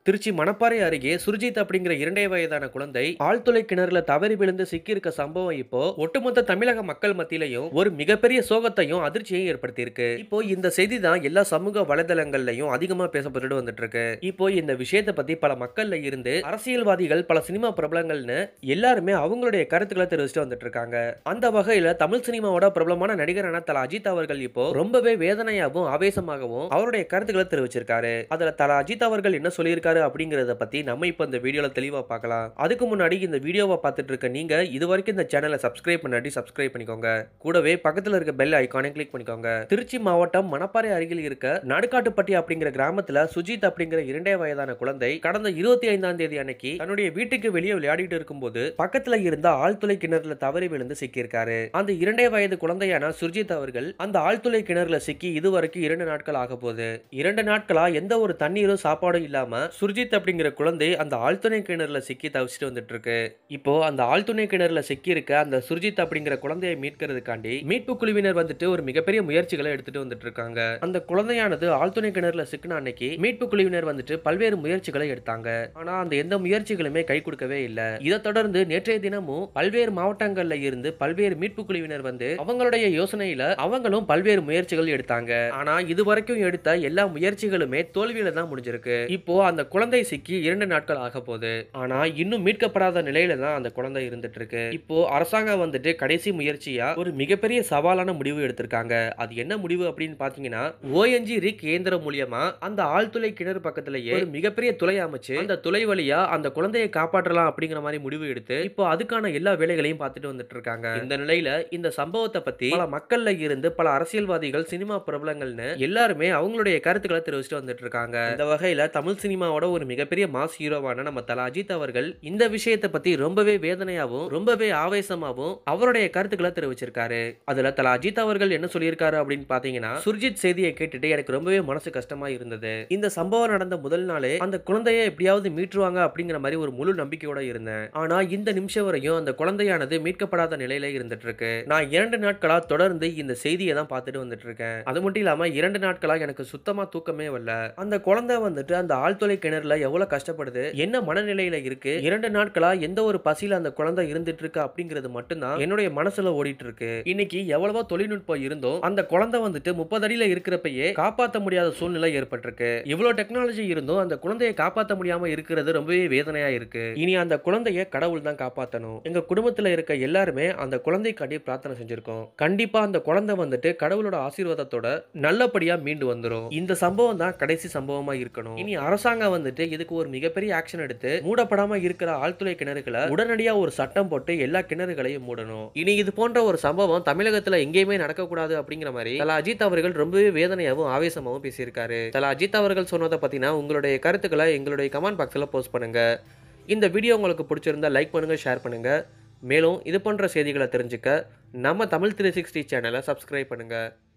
திருச்சி மணப்பாறை அருகே சுர்ஜித் அப்படிங்கிற இரண்டே வயதான குழந்தை ஆழ்துளை கிணறுல தவறி விழுந்து சிக்கியிருக்க சம்பவம் இப்போ ஒட்டுமொத்த தமிழக மக்கள் மத்தியிலையும் ஒரு மிகப்பெரிய சோகத்தையும் அதிர்ச்சியையும் ஏற்படுத்தியிருக்கு இப்போ இந்த செய்தி தான் எல்லா சமூக வலைதளங்கள்லயும் அதிகமா பேசப்பட்டுட்டு வந்துட்டு இருக்கு இப்போ இந்த விஷயத்தை பத்தி பல மக்கள்ல இருந்து அரசியல்வாதிகள் பல சினிமா பிரபலங்கள்னு எல்லாருமே அவங்களுடைய கருத்துக்களை தெரிவிச்சுட்டு வந்துட்டு இருக்காங்க அந்த வகையில தமிழ் சினிமாவோட பிரபலமான நடிகரான தல அஜித் அவர்கள் இப்போ ரொம்பவே வேதனையாகவும் ஆவேசமாகவும் அவருடைய கருத்துக்களை தெரிவிச்சிருக்காரு அதுல தல அஜித் அவர்கள் என்ன சொல்லியிருக்காரு அப்படிங்கறத பத்தி நம்ம இப்போ இந்த வீடியோல தெளிவா பார்க்கலாம் அதுக்கு முன்னாடி இந்த வீடியோவை பார்த்துட்டு இருக்க நீங்க இது வரைக்கும் இந்த சேனலை சப்ஸ்கிரைப் பண்ணாட்டி சப்ஸ்கிரைப் பண்ணிக்கோங்க கூடவே பக்கத்துல இருக்க பெல் ஐகானை கிளிக் பண்ணிக்கோங்க திருச்சி மாவட்டம் மணப்பாறை அருகில் இருக்க நடுக்காட்டுப்பட்டி அப்படிங்கிற கிராமத்துல சுஜித் அப்படிங்கிற இரண்டே வயதான குழந்தை கடந்த இருபத்தி ஐந்தாம் தேதி அன்னைக்கு தன்னுடைய வீட்டுக்கு வெளியே விளையாடிட்டு இருக்கும்போது பக்கத்துல இருந்த ஆழ்துளை கிணறுல தவறி விழுந்து சிக்கியிருக்காரு அந்த இரண்டே வயது குழந்தையான சுர்ஜித் அவர்கள் அந்த ஆழ்துளை கிணறுல சிக்கி இதுவரைக்கும் இரண்டு நாட்கள் ஆக போகுது இரண்டு நாட்களா எந்த ஒரு தண்ணீரும் சாப்பாடும் இல்லாம சுர்ஜித் அப்படிங்கிற குழந்தை அந்த ஆழ்துணை கிணறுல சிக்கி தவிச்சிட்டு வந்துட்டு இருக்கு இப்போ அந்த ஆழ்துணை கிணறுல சிக்கி இருக்க அந்த சுர்ஜித் அப்படிங்கிற குழந்தையை மீட்கிறதுக்காண்டி மீட்பு குழுவினர் வந்துட்டு ஒரு மிகப்பெரிய முயற்சிகளை எடுத்துட்டு வந்துட்டு இருக்காங்க அந்த குழந்தையானது ஆழ்துணை கிணறுல சிக்கின அன்னைக்கு மீட்பு குழுவினர் வந்துட்டு பல்வேறு முயற்சிகளை எடுத்தாங்க ஆனா அந்த எந்த முயற்சிகளுமே கை கொடுக்கவே இல்ல இதை தொடர்ந்து நேற்றைய தினமும் பல்வேறு மாவட்டங்கள்ல இருந்து பல்வேறு மீட்பு குழுவினர் வந்து அவங்களுடைய யோசனையில அவங்களும் பல்வேறு முயற்சிகள் எடுத்தாங்க ஆனா இது வரைக்கும் எடுத்த எல்லா முயற்சிகளுமே தோல்வியில தான் முடிஞ்சிருக்கு இப்போ அந்த குழந்தை சிக்கி இரண்டு நாட்கள் ஆக போகுது ஆனா இன்னும் மீட்கப்படாத நிலையில தான் அந்த குழந்தை இருந்துட்டு இருக்கு இப்போ அரசாங்கம் வந்துட்டு கடைசி முயற்சியா ஒரு மிகப்பெரிய சவாலான முடிவு எடுத்திருக்காங்க அது என்ன முடிவு அப்படின்னு பாத்தீங்கன்னா ஓஎன்ஜி ரிக் இயந்திரம் மூலியமா அந்த ஆழ்துளை கிணறு பக்கத்திலேயே ஒரு மிகப்பெரிய துளை அமைச்சு அந்த துளை வழியா அந்த குழந்தையை காப்பாற்றலாம் அப்படிங்கிற மாதிரி முடிவு எடுத்து இப்போ அதுக்கான எல்லா வேலைகளையும் பார்த்துட்டு வந்துட்டு இருக்காங்க இந்த நிலையில இந்த சம்பவத்தை பத்தி பல மக்கள்ல இருந்து பல அரசியல்வாதிகள் சினிமா பிரபலங்கள்னு எல்லாருமே அவங்களுடைய கருத்துக்களை தெரிவிச்சுட்டு வந்துட்டு இருக்காங்க இந்த வகையில தமிழ் சினிமாவோட ஒரு மிகப்பெரிய மாஸ் ஹீரோவான நம்ம தல அஜித் அவர்கள் இந்த விஷயத்தை பத்தி ரொம்பவே வேதனையாவும் ரொம்பவே ஆவேசமாவும் அவருடைய கருத்துக்களை தெரிவிச்சிருக்காரு அதுல தல அஜித் அவர்கள் என்ன சொல்லியிருக்காரு அப்படின்னு பாத்தீங்கன்னா சுர்ஜித் செய்தியை கேட்டுட்டு எனக்கு ரொம்பவே மனசு கஷ்டமா இருந்தது இந்த சம்பவம் நடந்த முதல் நாளே அந்த குழந்தையை எப்படியாவது மீட்டுருவாங்க அப்படிங்கிற மாதிரி ஒரு முழு நம்பிக்கையோட இருந்தேன் ஆனா இந்த நிமிஷம் வரையும் அந்த குழந்தையானது மீட்கப்படாத நிலையில இருந்துட்டு இருக்கு நான் இரண்டு நாட்களா தொடர்ந்து இந்த செய்தியை தான் பார்த்துட்டு வந்துட்டு இருக்கேன் அது மட்டும் இல்லாம இரண்டு நாட்களா எனக்கு சுத்தமா தூக்கமே வரல அந்த குழந்தை வந்துட்டு அந்த ஆழ்துளை கிணறுல எவ்வளவு கஷ்டப்படுது என்ன மனநிலையில இருக்கு இரண்டு நாட்களா எந்த ஒரு பசியில அந்த குழந்தை இருந்துட்டு இருக்கு அப்படிங்கிறது மட்டும்தான் என்னுடைய மனசுல ஓடிட்டு இருக்கு இன்னைக்கு எவ்வளவோ தொழில்நுட்பம் இருந்தும் அந்த குழந்தை வந்துட்டு முப்பது அடியில இருக்கிறப்பயே காப்பாற்ற முடியாத சூழ்நிலை ஏற்பட்டிருக்கு இவ்வளவு டெக்னாலஜி இருந்தும் அந்த குழந்தையை காப்பாற்ற முடியாம இருக்கிறது ரொம்பவே வேதனையா இருக்கு இனி அந்த குழந்தைய கடவுள் தான் காப்பாத்தணும் எங்க குடும்பத்துல இருக்க எல்லாருமே அந்த குழந்தைக்காண்டி பிரார்த்தனை செஞ்சிருக்கோம் கண்டிப்பா அந்த குழந்தை வந்துட்டு கடவுளோட ஆசீர்வாதத்தோட நல்லபடியா மீண்டு வந்துரும் இந்த சம்பவம் தான் கடைசி சம்பவமா இருக்கணும் இனி அரசாங்கம் வந்துட்டு இதுக்கு ஒரு மிகப்பெரிய ஆக்ஷன் எடுத்து மூடப்படாம இருக்கிற ஆழ்துளை கிணறுகளை உடனடியா ஒரு சட்டம் போட்டு எல்லா கிணறுகளையும் மூடணும் இனி இது போன்ற ஒரு சம்பவம் தமிழகத்துல எங்கேயுமே நடக்கக்கூடாது அப்படிங்கிற மாதிரி தல அஜித் அவர்கள் ரொம்பவே வேதனையாவும் ஆவேசமாவும் பேசியிருக்காரு தல அஜித் அவர்கள் சொன்னதை பத்தினா உங்களுடைய கருத்துக்களை எங்களுடைய கமெண்ட் பாக்ஸ்ல போஸ்ட் பண்ணுங்க இந்த வீடியோ உங்களுக்கு பிடிச்சிருந்தா லைக் பண்ணுங்க ஷேர் பண்ணுங்க மேலும் இது போன்ற செய்திகளை தெரிஞ்சுக்க நம்ம தமிழ் த்ரீ சிக்ஸ்டி சேனலை சப்ஸ்கிரைப் பண்ணுங்க